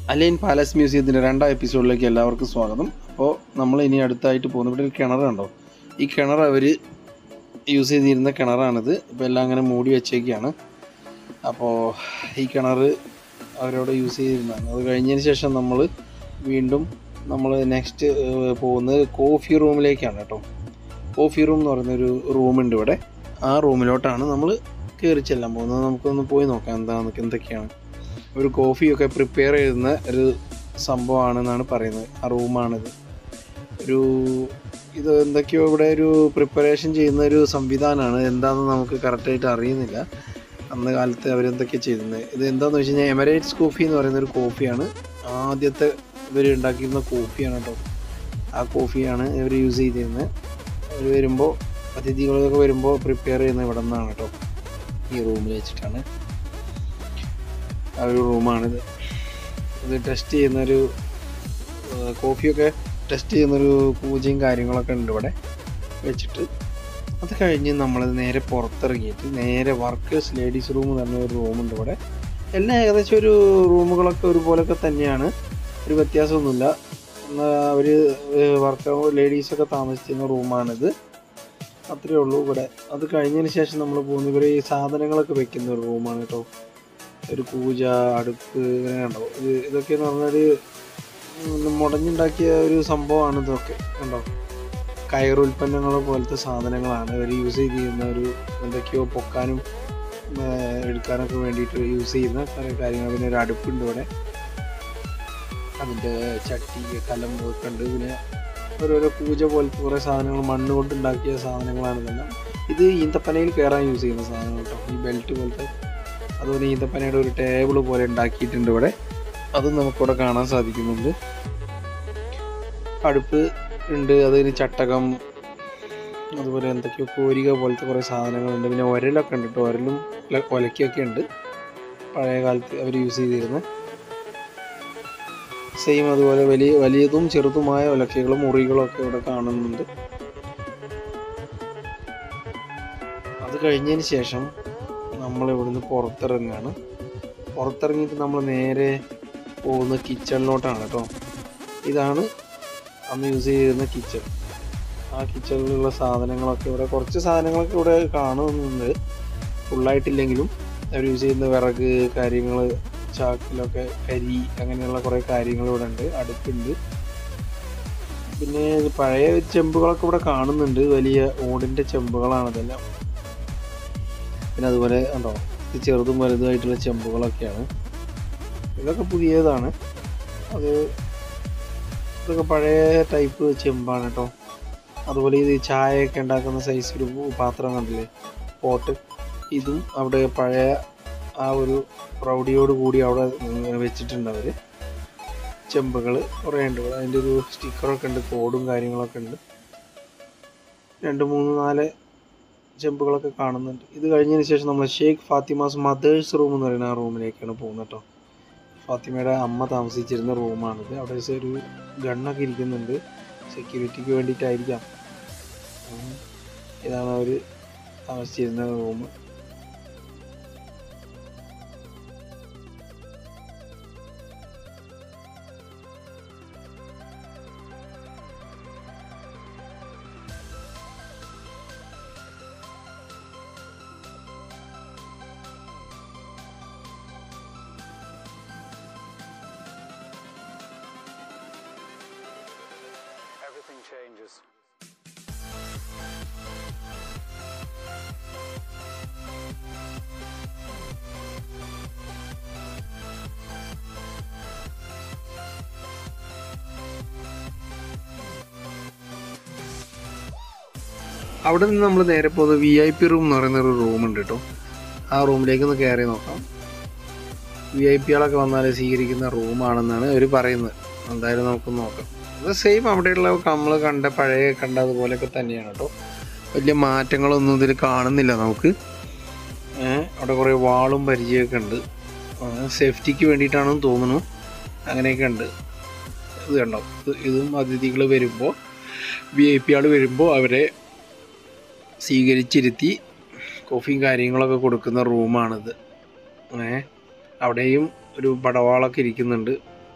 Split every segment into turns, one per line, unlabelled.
Align palace മ്യൂസിയത്തിൻ്റെ രണ്ടാം എപ്പിസോഡിലേക്ക് എല്ലാവർക്കും സ്വാഗതം അപ്പോൾ നമ്മൾ ഇനി അടുത്തായിട്ട് പോകുന്നത് ഇവിടെ ഒരു കിണർ കണ്ടോ ഈ കിണർ അവർ യൂസ് ചെയ്തിരുന്ന കിണറാണിത് ഇപ്പോൾ എല്ലാം അങ്ങനെ മൂടി വെച്ചേക്കാണ് അപ്പോൾ ഈ കിണർ അവരവിടെ യൂസ് ചെയ്തിരുന്നതാണ് അത് കഴിഞ്ഞതിന് ശേഷം നമ്മൾ വീണ്ടും നമ്മൾ നെക്സ്റ്റ് പോകുന്നത് കോഫി റൂമിലേക്കാണ് കേട്ടോ കോഫി റൂം എന്ന് പറയുന്നൊരു റൂമുണ്ട് ഇവിടെ ആ റൂമിലോട്ടാണ് നമ്മൾ കയറി ചെല്ലാൻ പോകുന്നത് നമുക്കൊന്ന് പോയി നോക്കാം എന്താണെന്ന് എന്തൊക്കെയാണ് ഒരു കോഫിയൊക്കെ പ്രിപ്പയർ ചെയ്യുന്ന ഒരു സംഭവമാണെന്നാണ് പറയുന്നത് ആ റൂമാണിത് ഒരു ഇത് എന്തൊക്കെയോ ഇവിടെ ഒരു പ്രിപ്പറേഷൻ ചെയ്യുന്ന ഒരു സംവിധാനമാണ് എന്താണെന്ന് നമുക്ക് കറക്റ്റായിട്ട് അറിയുന്നില്ല അന്ന് കാലത്ത് അവരെന്തൊക്കെയാണ് ചെയ്യുന്നത് ഇത് എന്താണെന്ന് വെച്ച് കഴിഞ്ഞാൽ എമറേറ്റ്സ് കോഫി എന്ന് പറയുന്ന ഒരു കോഫിയാണ് ആദ്യത്തെ ഇവർ ഉണ്ടാക്കിയിരുന്ന കോഫിയാണ് കേട്ടോ ആ കോഫിയാണ് ഇവർ യൂസ് ചെയ്തിരുന്നത് അവർ വരുമ്പോൾ അതിഥികളൊക്കെ വരുമ്പോൾ പ്രിപ്പയർ ചെയ്യുന്നത് ഇവിടെ നിന്നാണ് കേട്ടോ ഈ റൂമിൽ വെച്ചിട്ടാണ് ആ ഒരു റൂമാണിത് ഇത് ടെസ്റ്റ് ചെയ്യുന്നൊരു ആ, കോഫിയൊക്കെ ടെസ്റ്റ് ചെയ്യുന്നൊരു പൂജയും കാര്യങ്ങളൊക്കെ ഉണ്ട് ഇവിടെ വെച്ചിട്ട് അത് കഴിഞ്ഞ് നമ്മൾ നേരെ പുറത്തിറങ്ങിയിട്ട് നേരെ വർക്കേഴ്സ് ലേഡീസ് റൂം തന്നെ ഒരു റൂമുണ്ട് ഇവിടെ എല്ലാം ഏകദേശം ഒരു റൂമുകളൊക്കെ ഒരുപോലൊക്കെ തന്നെയാണ് ഒരു വ്യത്യാസമൊന്നുമില്ല എന്നാൽ അവർ വർക്ക് ലേഡീസൊക്കെ താമസിച്ചിരുന്ന റൂമാണിത് അത്രയേ ഉള്ളൂ ഇവിടെ അത് കഴിഞ്ഞതിന് ശേഷം നമ്മൾ പോകുന്ന ഇവർ ഈ സാധനങ്ങളൊക്കെ വെക്കുന്ന ഒരു റൂമാണ് കേട്ടോ ഒരു പൂജ അടുപ്പ് ഇങ്ങനെ ഉണ്ടോ ഇത് ഇതൊക്കെ എന്ന് പറഞ്ഞാൽ ഉം, മുടഞ്ഞുണ്ടാക്കിയ ഒരു സംഭവമാണ് ഇതൊക്കെ ഉണ്ടോ കയർ ഉൽപ്പന്നങ്ങൾ പോലത്തെ സാധനങ്ങളാണ് ഇവർ യൂസ് ചെയ്തിരുന്ന ഒരു എന്തൊക്കെയോ പൊക്കാനും ആ, എടുക്കാനൊക്കെ വേണ്ടിയിട്ട് യൂസ് ചെയ്യുന്ന കുറേ കാര്യങ്ങൾ പിന്നെ ഒരു അടുപ്പുണ്ട് ഇവിടെ അതിൻ്റെ ചട്ടി കലം ഒക്കെ ഉണ്ട് പിന്നെ ഓരോരോ പൂജ പോലത്തെ കുറേ സാധനങ്ങൾ മണ്ണ് കൊണ്ട് ഉണ്ടാക്കിയ സാധനങ്ങളാണ് ഇതെല്ലാം ഇത് ഈന്തപ്പനയിൽ കയറാൻ യൂസ് ചെയ്യുന്ന സാധനങ്ങൾ കേട്ടോ ഈ ബെൽറ്റ് പോലത്തെ അതുപോലെ ഈന്തപ്പനയുടെ ഒരു ടേബിൾ പോലെ ഉണ്ടാക്കിയിട്ടുണ്ട് ഇവിടെ അതും നമുക്കിവിടെ കാണാൻ സാധിക്കുന്നുണ്ട് അടുപ്പ് ഉണ്ട് അതിന് ചട്ടകം അതുപോലെ എന്തൊക്കെയോ കോരിക പോലത്തെ കുറേ സാധനങ്ങളുണ്ട് പിന്നെ ഒരലൊക്കെ ഉണ്ട് കേട്ടോ ഒരലും ഒല- ഒലക്കൊക്കെ ഉണ്ട് പഴയ കാലത്ത് അവർ യൂസ് ചെയ്തിരുന്ന സെയിം അതുപോലെ വലിയ വലിയതും ചെറുതുമായ ഒലക്കകളും മുറികളും ഒക്കെ ഇവിടെ കാണുന്നുണ്ട് അത് കഴിഞ്ഞതിന് ശേഷം നമ്മൾ ഇവിടുന്ന് പുറത്തിറങ്ങുകയാണ് പുറത്തിറങ്ങിയിട്ട് നമ്മൾ നേരെ പോകുന്ന കിച്ചണിലോട്ടാണ് കേട്ടോ ഇതാണ് അന്ന് യൂസ് ചെയ്തിരുന്ന കിച്ചൺ ആ കിച്ചണിലുള്ള സാധനങ്ങളൊക്കെ ഇവിടെ കുറച്ച് സാധനങ്ങളൊക്കെ ഇവിടെ കാണുന്നുണ്ട് ഫുള്ളായിട്ടില്ലെങ്കിലും അവർ യൂസ് ചെയ്യുന്ന വിറക് കാര്യങ്ങൾ ചാക്കിലൊക്കെ കരി അങ്ങനെയുള്ള കുറേ കാര്യങ്ങൾ ഇവിടെ ഉണ്ട് അടുപ്പുണ്ട് പിന്നെ ഇത് പഴയ ചെമ്പുകളൊക്കെ ഇവിടെ കാണുന്നുണ്ട് വലിയ ഓടിൻ്റെ ചെമ്പുകളാണ് ഇതെല്ലാം പിന്നെ അതുപോലെ ഉണ്ടോ ഇത് ചെറുതും വലുതുമായിട്ടുള്ള ചെമ്പുകളൊക്കെയാണ് ഇതൊക്കെ പുതിയതാണ് അത് ഇതൊക്കെ പഴയ ടൈപ്പ് ചെമ്പാണ് കേട്ടോ അതുപോലെ ഇത് ചായയൊക്കെ ഉണ്ടാക്കുന്ന സൈസ് ഒരു പാത്രം കണ്ടില്ലേ പോട്ട് ഇതും അവിടെ പഴയ ആ ഒരു പ്രൗഢിയോട് കൂടി അവിടെ ഇങ്ങനെ വെച്ചിട്ടുണ്ട് അവർ ചെമ്പുകൾ കുറേ ഉണ്ട് ഇവിടെ അതിൻ്റെ ഒരു സ്റ്റിക്കറൊക്കെ ഉണ്ട് കോഡും കാര്യങ്ങളൊക്കെ ഉണ്ട് രണ്ട് മൂന്ന് നാല് ചെമ്പുകളൊക്കെ കാണുന്നുണ്ട് ഇത് കഴിഞ്ഞതിന് ശേഷം നമ്മൾ ഷേഖ് ഫാത്തിമാസ് മദേഴ്സ് റൂം എന്ന് പറയുന്ന ആ റൂമിലേക്കാണ് പോകുന്നത് കേട്ടോ ഫാത്തിമയുടെ അമ്മ താമസിച്ചിരുന്ന റൂമാണിത് അവിടെ വെച്ച് ഒരു ഗണ്ണൊക്കെ ഇരിക്കുന്നുണ്ട് സെക്യൂരിറ്റിക്ക് വേണ്ടിയിട്ടായിരിക്കാം ഉം. ഇതാണ് അവർ താമസിച്ചിരുന്ന റൂം
everything changes.
അവിടെ നിന്ന് നമ്മൾ നേരെ പോകുന്നത് വി ഐ പി റൂം എന്ന് പറയുന്ന ഒരു റൂം ഉണ്ട് കേട്ടോ ആ റൂമിലേക്ക് ഒന്ന് കയറി നോക്കാം വി ഐ പികളൊക്കെ വന്നാൽ സ്വീകരിക്കുന്ന റൂമാണെന്നാണ് അവർ പറയുന്നത് എന്തായാലും നമുക്ക് നോക്കാം അത് സെയിം അവിടെയുള്ള നമ്മൾ കണ്ട പഴയ കണ്ട അതുപോലെയൊക്കെ തന്നെയാണ് കേട്ടോ വലിയ മാറ്റങ്ങളൊന്നും ഇതിൽ കാണുന്നില്ല നമുക്ക് ഏഹ് അവിടെ കുറേ വാളും പരിചയമൊക്കെ ഉണ്ട് സേഫ്റ്റിക്ക് വേണ്ടിയിട്ടാണെന്ന് തോന്നുന്നു അങ്ങനെയൊക്കെ ഉണ്ട് ഇത് കണ്ടോ ഇത് ഇതും അതിഥികൾ വരുമ്പോൾ വി ഐ പി ആൾ വരുമ്പോൾ അവരെ സ്വീകരിച്ചിരുത്തി കോഫിയും കാര്യങ്ങളൊക്കെ കൊടുക്കുന്ന റൂമാണിത് ഏ അവിടെയും ഒരു പടവാളൊക്കെ ഇരിക്കുന്നുണ്ട്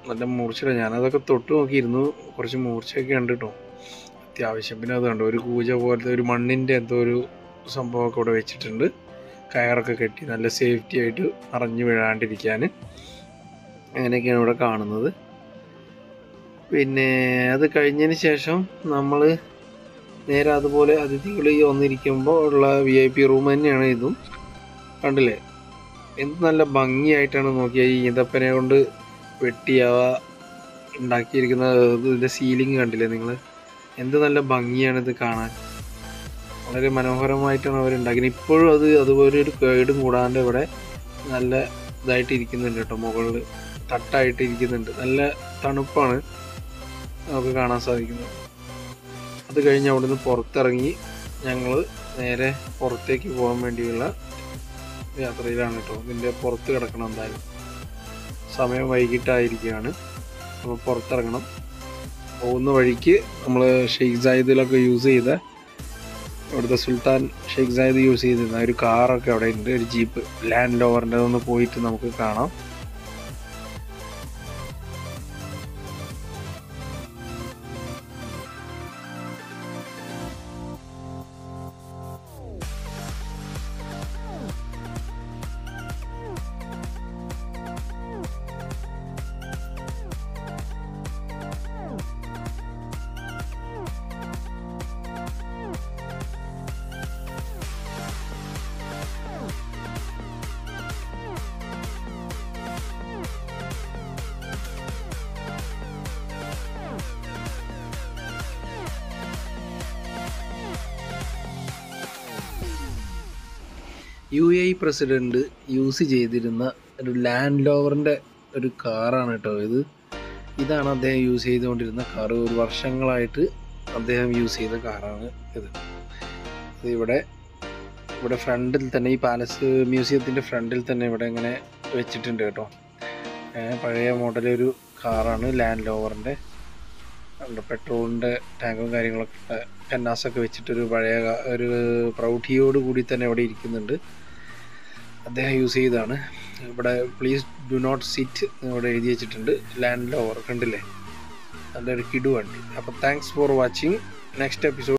നല്ല മൂർച്ചയുടെ ഞാനതൊക്കെ തൊട്ട് നോക്കിയിരുന്നു കുറച്ച് മൂർച്ചയൊക്കെ ഉണ്ട് കേട്ടോ അത്യാവശ്യം പിന്നെ അത് കണ്ടോ ഒരു കൂജ പോലത്തെ ഒരു മണ്ണിൻ്റെ എന്തോ ഒരു സംഭവമൊക്കെ ഇവിടെ വെച്ചിട്ടുണ്ട് കയറൊക്കെ കെട്ടി നല്ല സേഫ്റ്റി ആയിട്ട് അറിഞ്ഞു വീഴാണ്ടിരിക്കാൻ അങ്ങനെയൊക്കെയാണ് ഇവിടെ കാണുന്നത് പിന്നെ അത് കഴിഞ്ഞതിന് ശേഷം നമ്മൾ നേരെ അതുപോലെ അതിഥികൾ ഈ വന്നിരിക്കുമ്പോൾ ഉള്ള വി ഐ പി റൂം തന്നെയാണ് ഇതും കണ്ടില്ലേ എന്ത് നല്ല ഭംഗിയായിട്ടാണ് നോക്കിയാൽ ഈ ഈന്തപ്പനെ കൊണ്ട് വെട്ടിയാവ ഉണ്ടാക്കിയിരിക്കുന്ന ഇതിൻ്റെ സീലിംഗ് കണ്ടില്ലേ നിങ്ങൾ എന്ത് നല്ല ഭംഗിയാണ് ഇത് കാണാൻ വളരെ മനോഹരമായിട്ടാണ് അവർ ഉണ്ടാക്കിയത് ഇപ്പോഴും അത് അതുപോലെ ഒരു കേടും കൂടാണ്ട് ഇവിടെ നല്ല ഇതായിട്ട് ഇരിക്കുന്നുണ്ട് കേട്ടോ മുകളിൽ തട്ടായിട്ട് ഇരിക്കുന്നുണ്ട് നല്ല തണുപ്പാണ് നമുക്ക് കാണാൻ സാധിക്കുന്നത് അത് കഴിഞ്ഞ് അവിടുന്ന് പുറത്തിറങ്ങി ഞങ്ങൾ നേരെ പുറത്തേക്ക് പോകാൻ വേണ്ടിയുള്ള യാത്രയിലാണ് കേട്ടോ ഇതിൻ്റെ പുറത്ത് കിടക്കണം എന്തായാലും സമയം വൈകിട്ടായിരിക്കുകയാണ് അപ്പോൾ പുറത്തിറങ്ങണം പോകുന്ന വഴിക്ക് നമ്മൾ ഷെയ്ഖ് സായിദിലൊക്കെ യൂസ് ചെയ്ത ഇവിടുത്തെ സുൽത്താൻ ഷെയ്ഖ് സായിദ് യൂസ് ചെയ്തിരുന്ന ഒരു കാറൊക്കെ അവിടെ ഉണ്ട് ഒരു ജീപ്പ് ലാൻഡ് ലോവറിൻ്റെ ഒന്ന് പോയിട്ട് നമുക്ക് കാണാം യു എ പ്രസിഡന്റ് യൂസ് ചെയ്തിരുന്ന ഒരു ലാൻഡ് ലോവറിൻ്റെ ഒരു കാറാണ് കേട്ടോ ഇത് ഇതാണ് അദ്ദേഹം യൂസ് ചെയ്തുകൊണ്ടിരുന്ന കാർ ഒരു വർഷങ്ങളായിട്ട് അദ്ദേഹം യൂസ് ചെയ്ത കാറാണ് ഇത് ഇത് ഇവിടെ ഇവിടെ ഫ്രണ്ടിൽ തന്നെ ഈ പാലസ് മ്യൂസിയത്തിൻ്റെ ഫ്രണ്ടിൽ തന്നെ ഇവിടെ ഇങ്ങനെ വെച്ചിട്ടുണ്ട് കേട്ടോ ഏ, പഴയ മോഡൽ ഒരു കാറാണ് ലാൻഡ് ലോവറിൻ്റെ പെട്രോളിൻ്റെ ടാങ്കും കാര്യങ്ങളൊക്കെ കന്നാസൊക്കെ വെച്ചിട്ടൊരു പഴയ കാ- ഒരു പ്രൗഢിയോട് കൂടി തന്നെ ഇവിടെ ഇരിക്കുന്നുണ്ട് അദ്ദേഹം യൂസ് ചെയ്താണ് ഇവിടെ പ്ലീസ് ഡു നോട്ട് സിറ്റ് ഇവിടെ എഴുതി വെച്ചിട്ടുണ്ട് ലാൻഡ് ലോവർ കണ്ടില്ലേ നല്ലൊരു കിടു വണ്ടി അപ്പോൾ thanks for watching next episode